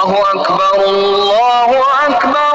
الله أكبر الله أكبر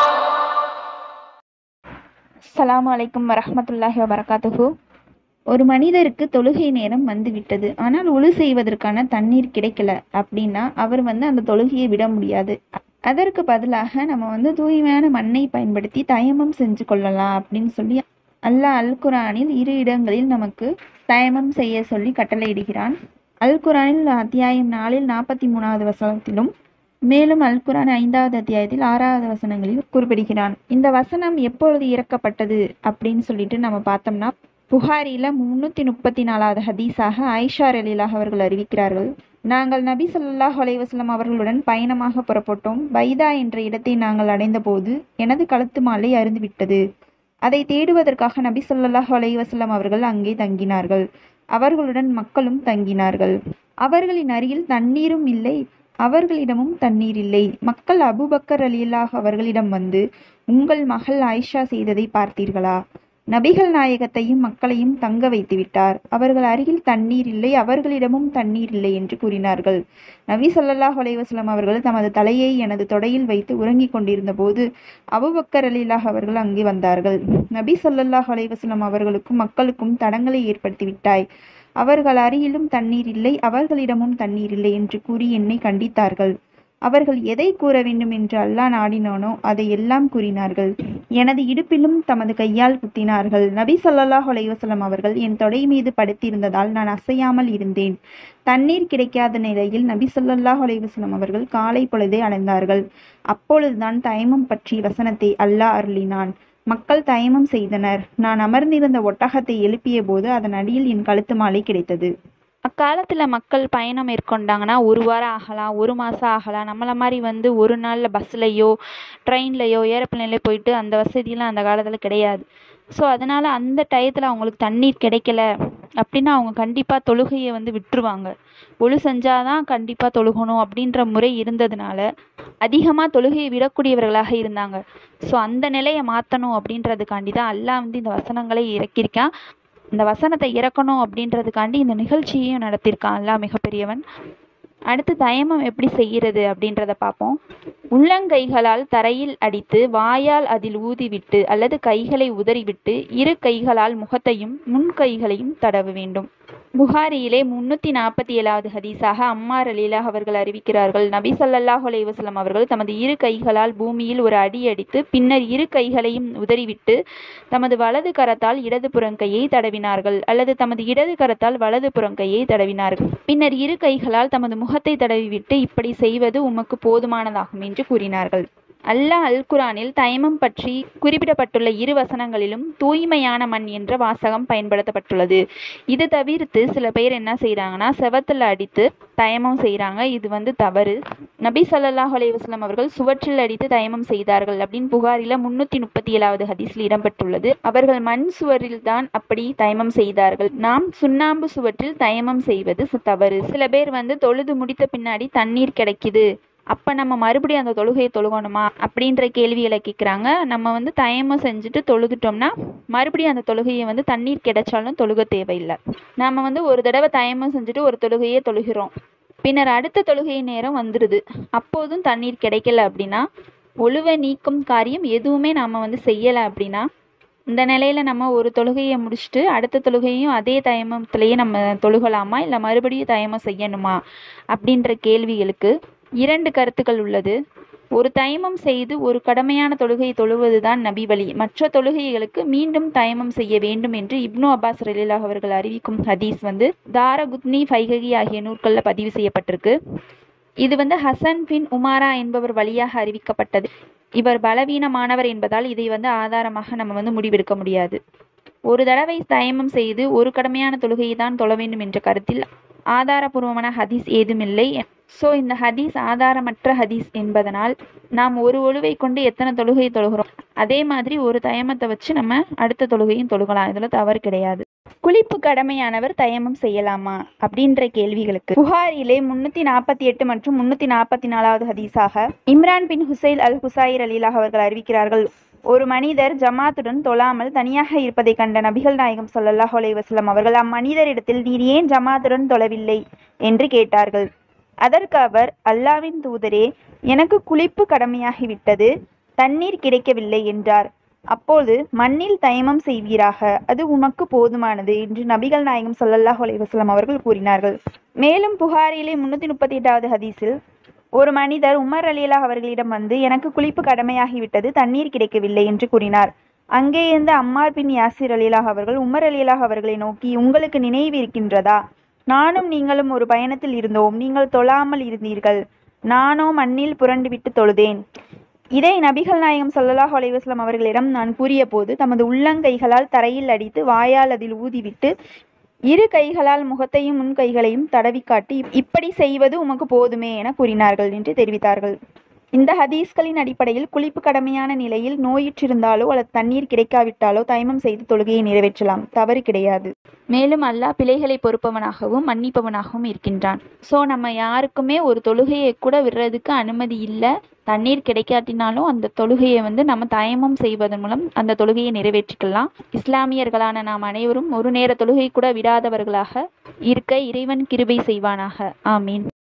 அஸ்ஸலாமு அலைக்கும் வரஹ்மத்துல்லாஹி வபரகாத்துஹு ஒரு மனிதருக்கு தொழுகை நேரம் வந்துவிட்டது ஆனால் ஒழு செய்வதற்கான தண்ணீர் கிடைக்கல அப்படின்னா அவர் வந்து அந்த தொழுகையை விட முடியாது அதற்கு பதிலாக நம்ம வந்து தூய்மையான மண்ணை பயன்படுத்தி தயமம் செஞ்சு கொள்ளலாம் அப்படின்னு சொல்லி அல்லாஹ் அல் குரானில் இரு இடங்களில் நமக்கு தயமம் செய்ய சொல்லி கட்டளையிடுகிறான் அல் குரானில் அத்தியாயம் நாலில் நாற்பத்தி மூணாவது வசனத்திலும் மேலும் அல் குரான் ஐந்தாவது அத்தியாயத்தில் ஆறாவது வசனங்களில் குறிப்பிடுகிறான் இந்த வசனம் எப்பொழுது இறக்கப்பட்டது அப்படின்னு சொல்லிட்டு நம்ம பார்த்தோம்னா புகாரில முன்னூத்தி முப்பத்தி நாலாவது ஹதீஸாக ஆயிஷா ரலீலாக அவர்கள் அறிவிக்கிறார்கள் நாங்கள் நபி ஸல்லல்லாஹு அலைஹி வஸல்லம் அவர்களுடன் பயணமாக புறப்பட்டோம் பைதா என்ற இடத்தை நாங்கள் அடைந்தபோது எனது கழுத்து மாலை அருந்துவிட்டது அதை தேடுவதற்காக நபி ஸல்லல்லாஹு அலைஹி வஸல்லம் அவர்கள் அங்கே தங்கினார்கள் அவர்களுடன் மக்களும் தங்கினார்கள் அவர்களின் அருகில் தண்ணீரும் இல்லை அவர்களிடமும் தண்ணீர் இல்லை மக்கள் அபூபக்கர் அலியல்லாஹ் அவர்களிடம் வந்து உங்கள் மகள் ஆயிஷா செய்ததை பார்த்தீர்களா நபிகள் நாயகத்தையும் மக்களையும் தங்க வைத்து விட்டார் அவர்கள் அருகில் தண்ணீர் இல்லை அவர்களிடமும் தண்ணீர் இல்லை என்று கூறினார்கள் நபி ஸல்லல்லாஹு அலைஹி வஸல்லம் அவர்கள் தமது தலையை எனது தொடையில் வைத்து உறங்கிக் கொண்டிருந்த போது அபூபக்கர் அலிலாஹ் அவர்கள் அங்கே வந்தார்கள் நபி ஸல்லல்லாஹு அலைஹி வஸல்லம் அவர்களுக்கும் மக்களுக்கும் தடங்களை ஏற்படுத்தி விட்டாய் அவர்கள் அருகிலும் தண்ணீர் இல்லை அவர்களிடமும் தண்ணீர் இல்லை என்று கூறி என்னை கண்டித்தார்கள் அவர்கள் எதை கூற வேண்டும் என்று அல்லாஹ் நாடினானோ அதை எல்லாம் கூறினார்கள் எனது இடுப்பிலும் தமது கையால் குத்தினார்கள் நபி ஸல்லல்லாஹு அலைஹி வஸல்லம் அவர்கள் என் தொடை மீது படுத்திருந்ததால் நான் அசையாமல் இருந்தேன் தண்ணீர் கிடைக்காத நிலையில் நபி ஸல்லல்லாஹு அலைஹி வஸல்லம் அவர்கள் காலை பொழுதை அடைந்தார்கள் அப்பொழுதுதான் தயமம் பற்றி வசனத்தை அல்லாஹ் அருளினான் மக்கள் தயமம் செய்தனர் நான் அமர்ந்திருந்த ஒட்டகத்தை எழுப்பிய போது அதன் அடியில் என் கழுத்து மாலை கிடைத்தது அக்காலத்தில் மக்கள் பயணம் மேற்கொண்டாங்கன்னா ஒரு வாரம் ஆகலாம் ஒரு மாதம் ஆகலாம் நம்மளை மாதிரி வந்து ஒரு நாளில் பஸ்லையோ ட்ரெயின்லையோ ஏரோப்ளேன்லையோ போயிட்டு அந்த வசதியெலாம் அந்த காலத்தில் கிடையாது ஸோ அதனால் அந்த டயத்தில் அவங்களுக்கு தண்ணீர் கிடைக்கல அப்படின்னா அவங்க கண்டிப்பாக தொழுகையை வந்து விட்டுருவாங்க ஒழு செஞ்சாதான் கண்டிப்பாக தொழுகணும் அப்படின்ற முறை இருந்ததுனால அதிகமாக தொழுகையை விடக்கூடியவர்களாக இருந்தாங்க ஸோ அந்த நிலையை மாற்றணும் அப்படின்றதுக்காண்டி தான் அல்லாஹ் வந்து இந்த வசனங்களை இறக்கியிருக்கான் இந்த வசனத்தை இறக்கணும் அப்படின்றதுக்காண்டி இந்த நிகழ்ச்சியையும் நடத்தியிருக்கான் அல்லாஹ் மிகப்பெரியவன் அடுத்து தயமம் எப்படி செய்கிறது அப்படின்றத பார்ப்போம் உள்ளங்கைகளால் தரையில் அடித்து வாயால் அதில் ஊதிவிட்டு அல்லது கைகளை உதறிவிட்டு இரு கைகளால் முகத்தையும் முன் கைகளையும் தடவ வேண்டும் புகாரியிலே முன்னூற்றி நாற்பத்தி ஏழாவது ஹதீஸாக அம்மார் அலீலாஹ் அவர்கள் அறிவிக்கிறார்கள் நபி ஸல்லல்லாஹு அலைஹி வஸல்லம் அவர்கள் தமது இரு கைகளால் பூமியில் ஒரு அடி அடித்து பின்னர் இரு கைகளையும் உதறிவிட்டு தமது வலது கரத்தால் இடது புறங்கையை தடவினார்கள் அல்லது தமது இடது கரத்தால் வலது புறங்கையை தடவினார்கள் பின்னர் இரு கைகளால் தமது முகத்தை தடவிவிட்டு இப்படி செய்வது உமக்கு போதுமானதாகும் என்று கூறினார்கள் அல்லாஹ் அல் குரானில் தயமம் பற்றி குறிப்பிடப்பட்டுள்ள இரு வசனங்களிலும் தூய்மையான மண் என்ற வாசகம் பயன்படுத்தப்பட்டுள்ளது இது தவிர்த்து சில பேர் என்ன செய்கிறாங்கன்னா செவத்தில் அடித்து தயமம் செய்கிறாங்க இது வந்து தவறு நபி ஸல்லல்லாஹு அலைஹி வஸல்லம் அவர்கள் சுவற்றில் அடித்து தயமம் செய்தார்கள் அப்படின்னு புகாரில் முன்னூற்றி முப்பத்தி ஏழாவது ஹதீஸில் இடம்பெற்றுள்ளது அவர்கள் மண் சுவரில் தான் அப்படி தயமம் செய்தார்கள் நாம் சுண்ணாம்பு சுவற்றில் தயமம் செய்வது சு- தவறு சில பேர் வந்து தொழுது முடித்த பின்னாடி தண்ணீர் கிடைக்குது அப்போ நம்ம மறுபடியும் அந்த தொழுகையை தொழுகணுமா அப்படின்ற கேள்விகளை கேட்குறாங்க நம்ம வந்து தயமம் செஞ்சுட்டு தொழுதுட்டோம்னா மறுபடியும் அந்த தொழுகையை வந்து தண்ணீர் கிடைச்சாலும் தொழுக தேவையில்லை நாம் வந்து ஒரு தடவை தயமம் செஞ்சுட்டு ஒரு தொழுகையை தொழுகிறோம் பின்னர் அடுத்த தொழுகை நேரம் வந்துடுது அப்போதும் தண்ணீர் கிடைக்கல அப்படின்னா ஒழுவை நீக்கும் காரியம் எதுவுமே நாம் வந்து செய்யலை அப்படின்னா இந்த நிலையில் நம்ம ஒரு தொழுகையை முடிச்சுட்டு அடுத்த தொழுகையும் அதே தயமத்திலேயே நம்ம தொழுகலாமா இல்லை மறுபடியும் தயமம் செய்யணுமா அப்படின்ற கேள்விகளுக்கு இரண்டு கருத்துக்கள் உள்ளது ஒரு தயமம் செய்து ஒரு கடமையான தொழுகை தொழுவதுதான் நபி வழி மற்ற தொழுகைகளுக்கு மீண்டும் தயமம் செய்ய வேண்டும் என்று இப்னு அப்பாஸ் ரலிலாஹ் அவர்கள் அறிவிக்கும் ஹதீஸ் வந்து தாரகுத்னி ஃபைககி ஆகிய நூற்களில் பதிவு செய்யப்பட்டிருக்கு இது வந்து ஹசன் பின் உமாரா என்பவர் வழியாக அறிவிக்கப்பட்டது இவர் பலவீனமானவர் என்பதால் இதை வந்து ஆதாரமாக நம்ம வந்து முடிவெடுக்க முடியாது ஒரு தடவை தயமம் செய்து ஒரு கடமையான தொழுகையை தான் தொழ வேண்டும் என்ற கருத்தில் ஆதாரபூர்வமான ஹதீஸ் ஏதுமில்லை ஸோ இந்த ஹதீஸ் ஆதாரமற்ற ஹதீஸ் என்பதனால் நாம் ஒரு ஒழுவை கொண்டு எத்தனை தொழுகை தொழுகிறோம் அதே மாதிரி ஒரு தயமத்தை வச்சு நம்ம அடுத்த தொழுகையும் தொழுகலாம் இதில் தவறு கிடையாது குளிப்பு கடமையானவர் தயமம் செய்யலாமா அப்படின்ற கேள்விகளுக்கு புகாரிலே முன்னூத்தி நாற்பத்தி எட்டு மற்றும் முன்னூத்தி நாற்பத்தி நாலாவது ஹதீஸாக இம்ரான் பின் ஹுசைல் அல் ஹுசாயிர் அலீலாக அவர்கள் அறிவிக்கிறார்கள் ஒரு மனிதர் ஜமாத்துடன் தொழாமல் தனியாக இருப்பதை கண்ட நபிகள் நாயகம் ஸல்லல்லாஹு அலைஹி வஸல்லம் அவர்கள் அம்மனிதரிடத்தில் நீர் ஏன் ஜமாத்துடன் தொழவில்லை என்று கேட்டார்கள் அதற்கு அவர் அல்லாவின் தூதரே எனக்கு குளிப்பு கடமையாகிவிட்டது தண்ணீர் கிடைக்கவில்லை என்றார் அப்போது மண்ணில் தயமம் செய்வீராக அது உமக்கு போதுமானது என்று நபிகள் நாயகம் ஸல்லல்லாஹு அலைஹி வஸல்லம் அவர்கள் கூறினார்கள் மேலும் புகாரிலே முன்னூற்றி முப்பத்தி எட்டாவது ஹதீஸில் ஒரு மனிதர் உமர் அலியலா அவர்களிடம் வந்து எனக்கு குளிப்பு கடமையாகிவிட்டது தண்ணீர் கிடைக்கவில்லை என்று கூறினார் அங்கே இருந்த அம்மார் பின் யாசிர் அலிலாஹ் அவர்கள் உமர் அலியலாஹ் அவர்களை நோக்கி உங்களுக்கு நினைவு இருக்கின்றதா நானும் நீங்களும் ஒரு பயணத்தில் இருந்தோம் நீங்கள் தொழாமல் இருந்தீர்கள் நானோ மண்ணில் புரண்டுவிட்டு தொழுதேன் இதை நபிகள் நாயகம் ஸல்லல்லாஹு அலைஹி வஸல்லம் அவர்களிடம் நான் கூறியபோது தமது உள்ளங்கைகளால் தரையில் அடித்து வாயால் அதில் ஊதிவிட்டு இரு கைகளால் முகத்தையும் முன் கைகளையும் தடவி காட்டி இப்படி செய்வது உமக்கு போதுமே என கூறினார்கள் என்று தெரிவித்தார்கள் இந்த ஹதீஸ்களின் அடிப்படையில் குளிப்பு கடமையான நிலையில் நோயுற்றிருந்தாலோ அல்லது தண்ணீர் கிடைக்காவிட்டாலோ தயமம் செய்து தொழுகையை நிறைவேற்றலாம் தவறு கிடையாது மேலும் அல்லாஹ் பிழைகளை பொறுப்பவனாகவும் மன்னிப்பவனாகவும் இருக்கின்றான் ஸோ நம்ம யாருக்குமே ஒரு தொழுகையை கூட விடுறதுக்கு அனுமதி இல்லை தண்ணீர் கிடைக்காட்டினாலும் அந்த தொழுகையை வந்து நம்ம தயமம் செய்வதன் மூலம் அந்த தொழுகையை நிறைவேற்றிக்கலாம் இஸ்லாமியர்களான நாம் அனைவரும் ஒரு நேர தொழுகை கூட விடாதவர்களாக இருக்க இறைவன் கிருபை செய்வானாக ஆமீன்